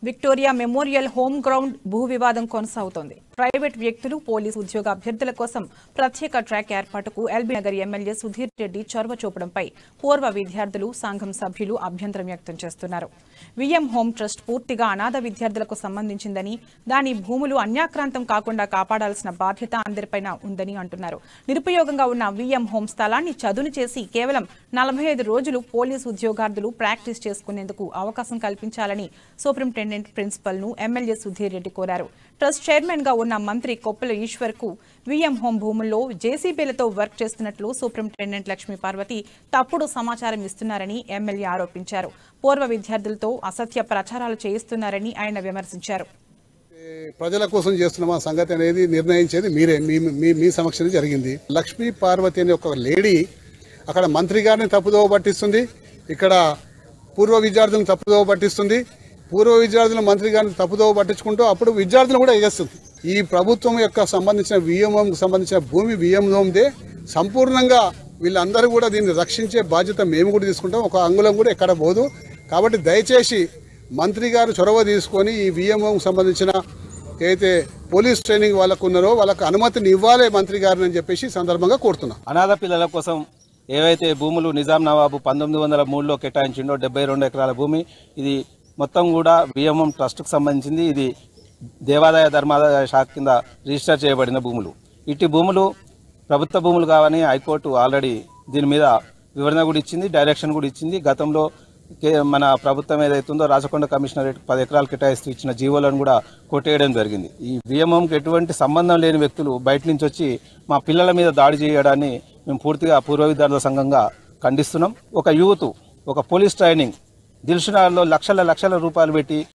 Victoria memorial home ground భూ వివాదం కొనసాగుతోంది ప్రైవేట్ వ్యక్తులు పోలీసు ఉద్యోగ అభ్యర్థుల కోసం ప్రత్యేక ట్రాక్ ఏర్పాటుకు ఎల్బీ నగర్ ఎమ్మెల్యే సుధీర్ రెడ్డి చొరవ చూపడంపై పూర్వ విద్యార్థులు సంఘం సభ్యులు అభ్యంతరం వ్యక్తం చేస్తున్నారు విఎం హోమ్ ట్రస్ట్ పూర్తిగా అనాథ విద్యార్థులకు సంబంధించిందని దాని భూములు అన్యాక్రాంతం కాకుండా కాపాడాల్సిన బాధ్యత అందరిపైన ఉందని అంటున్నారు నిరుపయోగంగా ఉన్న విఎం హోమ్ స్థలాన్ని చదును చేసి కేవలం నలభై ఐదు రోజులు పోలీసు ఉద్యోగార్థులు ప్రాక్టీస్ చేసుకునేందుకు అవకాశం కల్పించాలని సూపరింటెండెంట్ ప్రిన్సిపల్ ను ఎమ్మెల్యే సుధీర్ రెడ్డి కోరారు ట్రస్ట్ చైర్మన్ గా ఉన్న మంత్రి కొప్పుల ఈశ్వర్ కు విఎం హోమ్ భూముల్లో జేసీబీలతో వర్క్ చేస్తున్నట్లు సూపరింటెండెంట్ లక్ష్మీ పార్వతి తప్పుడు సమాచారం ఇస్తున్నారని ఎమ్మెల్యే ఆరోపించారు పూర్వ విద్యార్థులతో అసత్య ప్రచారాలు చేయిస్తున్నారని ఆయన విమర్శించారు ప్రజల కోసం చేస్తున్న మా సంగతి అనేది నిర్ణయించేది మీరే మీ మీ మీ సమక్షంలో జరిగింది లక్ష్మీ పార్వతి అనే ఒక లేడీ అక్కడ మంత్రి గారిని తప్పుదోవ పట్టిస్తుంది ఇక్కడ పూర్వ విద్యార్థులను తప్పుదోవ పట్టిస్తుంది పూర్వ విద్యార్థులు మంత్రి గారిని తప్పుదోవ పట్టించుకుంటూ అప్పుడు విద్యార్థులు కూడా చేస్తుంది ఈ ప్రభుత్వం యొక్క సంబంధించిన విఎంకి సంబంధించిన భూమి విఎందే సంపూర్ణంగా వీళ్ళందరూ కూడా దీన్ని రక్షించే బాధ్యత మేము కూడా తీసుకుంటాం ఒక అంగుళం కూడా ఎక్కడ పోదు కాబట్టి దయచేసి మంత్రి గారు చొరవ తీసుకొని ఈ విఎంఓకి సంబంధించిన ఏదైతే పోలీస్ ట్రైనింగ్ వాళ్ళకు ఉన్నారో వాళ్ళకు అనుమతిని ఇవ్వాలి మంత్రి గారిని అని చెప్పేసి ఈ సందర్భంగా కోరుతున్నాం అనాథ పిల్లల కోసం ఏవైతే భూములు నిజాం నవాబు పంతొమ్మిది వందల మూడులో కేటాయించిండో డెబ్బై రెండు ఎకరాల భూమి ఇది మొత్తం కూడా విఎంఎం ట్రస్ట్కు సంబంధించింది ఇది దేవాదాయ ధర్మాదాయ శాఖ కింద రిజిస్టర్ చేయబడిన భూములు ఇట్టి భూములు ప్రభుత్వ భూములు కావని హైకోర్టు ఆల్రెడీ దీని మీద వివరణ కూడా ఇచ్చింది డైరెక్షన్ కూడా ఇచ్చింది గతంలో కే- మన ప్రభుత్వం ఏదైతుందో రాచకొండ కమిషనరేట్ పది ఎకరాలు కేటాయిస్తూ ఇచ్చిన జీవోలను కూడా కొట్టేయడం జరిగింది ఈ విఎంఎంకి ఎటువంటి సంబంధం లేని వ్యక్తులు బయట నుంచి వచ్చి మా పిల్లల మీద దాడి చేయడాన్ని మేము పూర్తిగా పూర్వ విద్యార్థుల సంఘంగా ఖండిస్తున్నాం ఒక యూత్ ఒక పోలీస్ ట్రైనింగ్ దిల్సునార్లో లక్షల లక్షల రూపాయలు పెట్టి